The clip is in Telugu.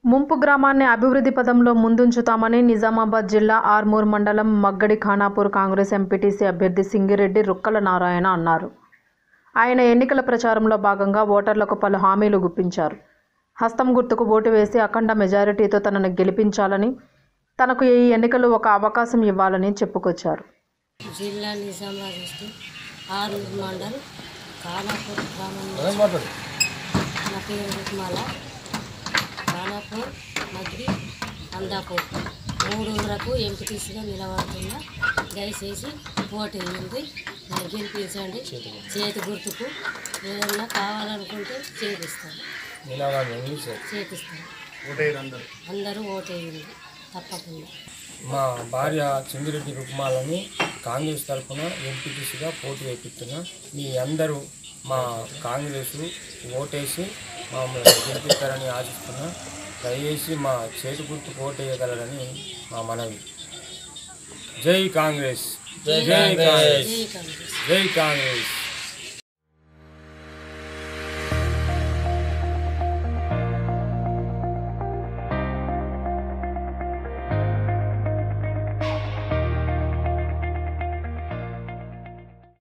ముంపు గ్రామాన్ని అభివృద్ధి పదంలో ముందుంచుతామని నిజామాబాద్ జిల్లా ఆర్మూర్ మండలం మగ్గడి ఖానాపూర్ కాంగ్రెస్ ఎంపీటీసీ అభ్యర్థి సింగిరెడ్డి రుక్కల నారాయణ అన్నారు ఆయన ఎన్నికల ప్రచారంలో భాగంగా ఓటర్లకు పలు హామీలు గుప్పించారు హస్తం గుర్తుకు ఓటు వేసి అఖండ మెజారిటీతో తనను గెలిపించాలని తనకు ఈ ఎన్నికలు ఒక అవకాశం ఇవ్వాలని చెప్పుకొచ్చారు జిల్లా నిజామాబాద్ డిస్టిక్ ఆరూరు మండల్ ఖానాపూర్ గ్రామం నుంచి నా పేరు రుక్మాల ఖానాపూర్ మద్రి అందాపూర్ మూడు ఊళ్ళకు ఎంపీటీసీగా నిలబడుతున్నా దయచేసి ఓటు వేయండి నన్ను గెలిపించండి చేతి గుర్తుకు ఏదన్నా కావాలనుకుంటే చేపిస్తాను చేపిస్తాను అందరూ ఓటు వేయండి తప్పకుండా మా భార్య చంద్రెడ్డి రుక్మాలని కాంగ్రెస్ తరఫున ఎంపీటీసీగా పోటీ వేపిస్తున్నా మీ అందరూ మా కాంగ్రెస్ ఓటేసి మమ్మల్ని గెలిపిస్తారని ఆశిస్తున్నా దయచేసి మా చేతి గుర్తు ఓటేయగలరని మా మనవి జై కాంగ్రెస్ జై కాంగ్రెస్ జై కాంగ్రెస్ జై కాంగ్రెస్